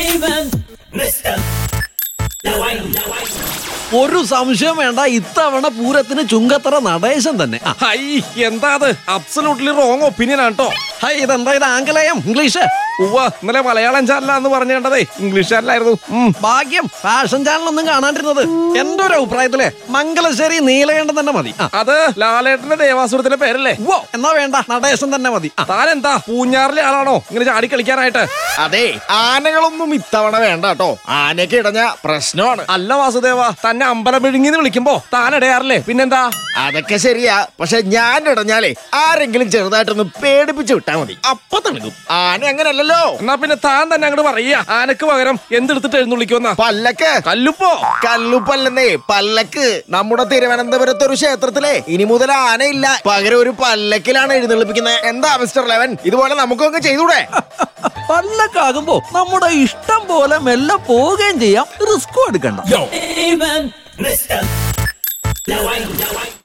ഒരു സംശയം വേണ്ട ഇത്തവണ പൂരത്തിന് ചുങ്കത്തറ നടേശൻ തന്നെ ആ, ഹൈ എന്താ അത് അബ്സലൂട്ട്ലി റോങ് ഒപ്പീനിയൻ ആണ് കേട്ടോ ഹൈ ഇതെന്താ ഇത് ആംഗലേയം ഇംഗ്ലീഷ് ഉവ്വ ഇന്നലെ മലയാളം ചാനലാന്ന് പറഞ്ഞു കണ്ടതേ ഇംഗ്ലീഷ് ചാനലായിരുന്നു ഉം. ഭാഗ്യം ഫാഷൻ ചാനലൊന്നും കാണാണ്ടിരുന്നത് എന്റെ ഒരു അഭിപ്രായത്തില് മംഗലശ്ശേരി നീലകണ്ഠൻ തന്നെ മതി ആ, അത് ലാലേട്ടന്റെ ദേവാസുരത്തിന്റെ പേരല്ലേ ഉവ്വ, എന്നാ വേണ്ട നടേശൻ തന്നെ മതി ആ, താൻ എന്താ പൂഞ്ഞാറിലെ ആളാണോ ഇങ്ങനെ ചാടി കളിക്കാനായിട്ട് അതെ ആനകളൊന്നും ഇത്തവണ വേണ്ട കേട്ടോ ആനയ്ക്ക് ഇടഞ്ഞ പ്രശ്നമാണ് അല്ല വാസുദേവ തന്നെ അമ്പലം വിഴുങ്ങിന്ന് വിളിക്കുമ്പോ താൻ ഇടയാറില്ലേ പിന്നെന്താ അതൊക്കെ ശരിയാ പക്ഷെ ഞാൻ ഇടഞ്ഞാലേ ആരെങ്കിലും ചെറുതായിട്ടൊന്ന് പേടിപ്പിച്ച് വിട്ടാ മതി അപ്പൊ തണുക്കും ആന അങ്ങനല്ലല്ലോ എന്നാ പിന്നെ താൻ തന്നെ അങ്ങോട്ട് പറയാ ആനക്ക് പകരം എന്തെടുത്തിട്ട് എഴുന്നള്ളിക്കുമെന്നാ പല്ലക്ക് കല്ലുപ്പോ കല്ലുപ്പല്ലെന്നേ പല്ലക്ക് നമ്മുടെ തിരുവനന്തപുരത്ത് ഒരു ക്ഷേത്രത്തിലെ ഇനി മുതൽ ആനയില്ല പകരം ഒരു പല്ലക്കിലാണ് എഴുന്നള്ളിപ്പിക്കുന്നത് എന്താ മിസ്റ്റർ ലെവൻ ഇതുപോലെ നമുക്കൊക്കെ ചെയ്തൂടെ പല്ലക്കാകുമ്പോ നമ്മുടെ ഇഷ്ടം പോലെ മെല്ലെ പോവുകയും ചെയ്യാം റിസ്കും എടുക്കണ്ട